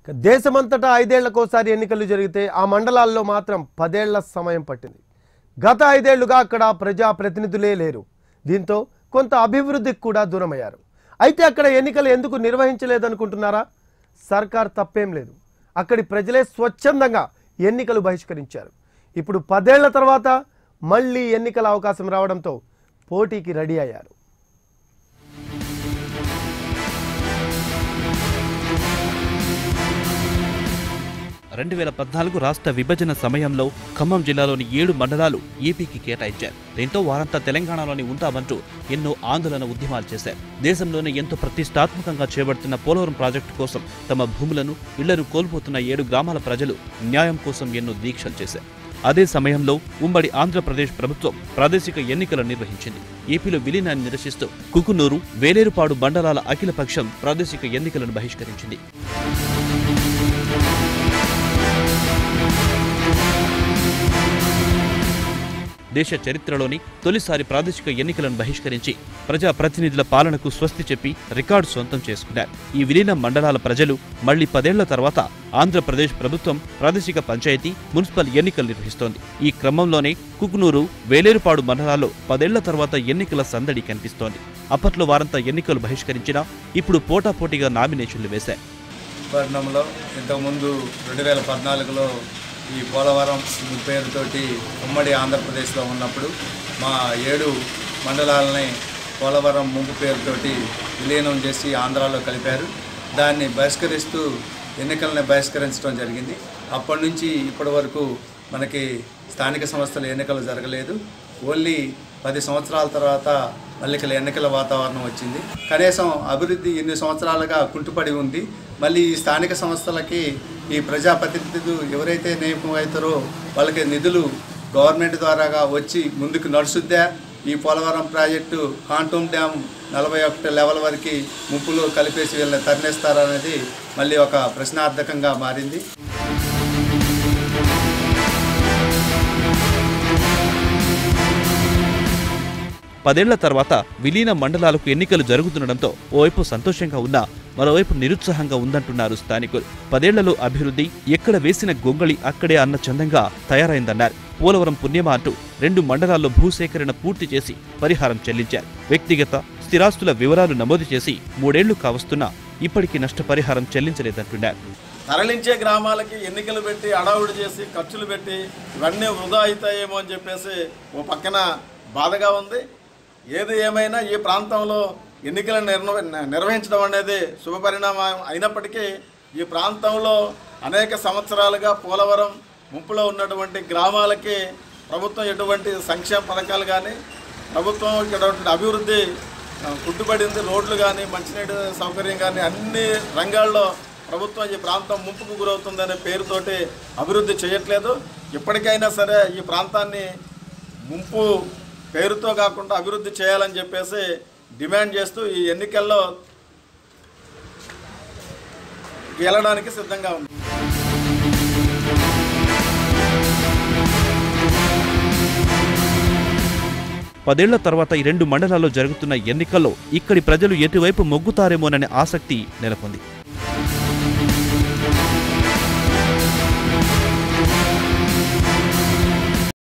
ఇక దేశమంతటా ఐదేళ్లకోసారి ఎన్నికలు జరిగితే ఆ మండలాల్లో మాత్రం పదేళ్ల సమయం పట్టింది గత ఐదేళ్లుగా అక్కడ ప్రజాప్రతినిధులే లేరు దీంతో కొంత అభివృద్ధికి కూడా దూరమయ్యారు అయితే అక్కడ ఎన్నికలు ఎందుకు నిర్వహించలేదనుకుంటున్నారా సర్కార్ తప్పేం లేదు అక్కడి ప్రజలే స్వచ్ఛందంగా ఎన్నికలు బహిష్కరించారు ఇప్పుడు పదేళ్ల తర్వాత మళ్ళీ ఎన్నికల అవకాశం రావడంతో పోటీకి రెడీ అయ్యారు రెండు వేల పద్నాలుగు రాష్ట్ర విభజన సమయంలో ఖమ్మం జిల్లాలోని ఏడు మండలాలు ఏపీకి కేటాయించారు దీంతో వారంతా తెలంగాణలోని ఉంటామంటూ ఎన్నో ఆందోళన ఉద్యమాలు చేశారు దేశంలోనే ఎంతో ప్రతిష్టాత్మకంగా చేపడుతున్న పోలవరం ప్రాజెక్టు కోసం తమ భూములను ఇళ్లను కోల్పోతున్న ఏడు గ్రామాల ప్రజలు న్యాయం కోసం ఎన్నో దీక్షలు చేశారు అదే సమయంలో ఉమ్మడి ఆంధ్రప్రదేశ్ ప్రభుత్వం ప్రాదేశిక ఎన్నికలు నిర్వహించింది ఏపీలో విలీనాన్ని నిరసిస్తూ కుకునూరు వేలేరుపాడు మండలాల అఖిలపక్షం ప్రాదేశిక ఎన్నికలను బహిష్కరించింది దేశ చరిత్రలోని తొలిసారి ప్రాదేశిక ఎన్నికలను బహిష్కరించి ప్రజా ప్రతినిధుల పాలనకు స్వస్తి చెప్పి రికార్డు సొంతం చేసుకున్నారు ఈ విలీన మండలాల ప్రజలు మళ్లీ పదేళ్ల తర్వాత ఆంధ్రప్రదేశ్ ప్రభుత్వం ప్రాదేశిక పంచాయతీ మున్సిపల్ ఎన్నికలు నిర్వహిస్తోంది ఈ క్రమంలోనే కుకునూరు వేలేరుపాడు మండలాల్లో పదేళ్ల తర్వాత ఎన్నికల సందడి కనిపిస్తోంది అప్పట్లో వారంతా ఎన్నికలు బహిష్కరించినా ఇప్పుడు పోటాపోటీగా నామినేషన్లు వేశారు పట్టణంలో ఇంతకుముందు రెండు వేల పద్నాలుగులో ఈ పోలవరం పేరుతోటి ఉమ్మడి ఆంధ్రప్రదేశ్లో ఉన్నప్పుడు మా ఏడు మండలాలని పోలవరం ముంపు పేరుతోటి విలీనం చేసి ఆంధ్రాలో కలిపారు దాన్ని బహిష్కరిస్తూ ఎన్నికల్ని బహిష్కరించడం జరిగింది అప్పటి నుంచి ఇప్పటి వరకు మనకి స్థానిక సంస్థల ఎన్నికలు జరగలేదు ఓన్లీ పది సంవత్సరాల తర్వాత మళ్ళీ ఇక్కడ ఎన్నికల వాతావరణం వచ్చింది కనీసం అభివృద్ధి ఎన్ని సంవత్సరాలుగా కుంటుపడి ఉంది మళ్ళీ ఈ స్థానిక సంస్థలకి ఈ ప్రజాప్రతినిధులు ఎవరైతే నియమమవుతారో వాళ్ళకి నిధులు గవర్నమెంట్ ద్వారాగా వచ్చి ముందుకు నడుచుద్దా ఈ పోలవరం ప్రాజెక్టు కాంటూమ్ డ్యామ్ నలభై ఒకటి లెవెల్ వరకు ముప్పులో కలిపేసి వీళ్ళని తరలిస్తారనేది మళ్ళీ ఒక ప్రశ్నార్థకంగా మారింది పదేళ్ల తర్వాత విలీన మండలాలకు ఎన్నికలు జరుగుతుండటంతో ఓవైపు సంతోషంగా ఉన్నా మరోవైపు నిరుత్సాహంగా ఉందంటున్నారు స్థానికులు పదేళ్లలో అభివృద్ధి ఎక్కడ వేసిన గొంగళి అక్కడే అన్న చందంగా తయారైందన్నారు పోలవరం పుణ్యమా అంటూ రెండు మండలాల్లో భూసేకరణ పూర్తి చేసి పరిహారం చెల్లించారు వ్యక్తిగత స్థిరాస్తుల వివరాలు నమోదు చేసి మూడేళ్లు కావస్తున్నా ఇప్పటికీ నష్టపరిహారం చెల్లించలేదంటున్నారు తరలించే గ్రామాలకి ఎన్నికలు పెట్టి అడావుడి చేసి ఖర్చులు పెట్టి ఇవన్నీ వృధా అవుతాయేమో అని చెప్పేసి ఓ పక్కన బాధగా ఉంది ఏది ఏమైనా ఈ ప్రాంతంలో ఎన్నికలను నిర్వ నిర్వహించడం అనేది శుభపరిణామం అయినప్పటికీ ఈ ప్రాంతంలో అనేక సంవత్సరాలుగా పోలవరం ముంపులో ఉన్నటువంటి గ్రామాలకి ప్రభుత్వం ఎటువంటి సంక్షేమ పథకాలు కానీ ప్రభుత్వం ఇక్కడ అభివృద్ధి ఆ, కుట్టుబడింది రోడ్లు కానీ మంచినీటి సౌకర్యం కానీ అన్ని రంగాల్లో ప్రభుత్వం ఈ ప్రాంతం ముంపుకు గురవుతుందనే పేరుతోటి అభివృద్ధి చేయట్లేదు ఇప్పటికైనా సరే ఈ ప్రాంతాన్ని ముంపు పేరుతో కాకుండా అభివృద్ధి చేయాలని చెప్పేసి డిమాండ్ చేస్తూ ఈ ఎన్నికల్లో గెలడానికి సిద్ధంగా ఉంది పదేళ్ల తర్వాత ఈ రెండు మండలాల్లో జరుగుతున్న ఎన్నికల్లో ఇక్కడి ప్రజలు ఎటువైపు మొగ్గుతారేమోననే ఆసక్తి నెలకొంది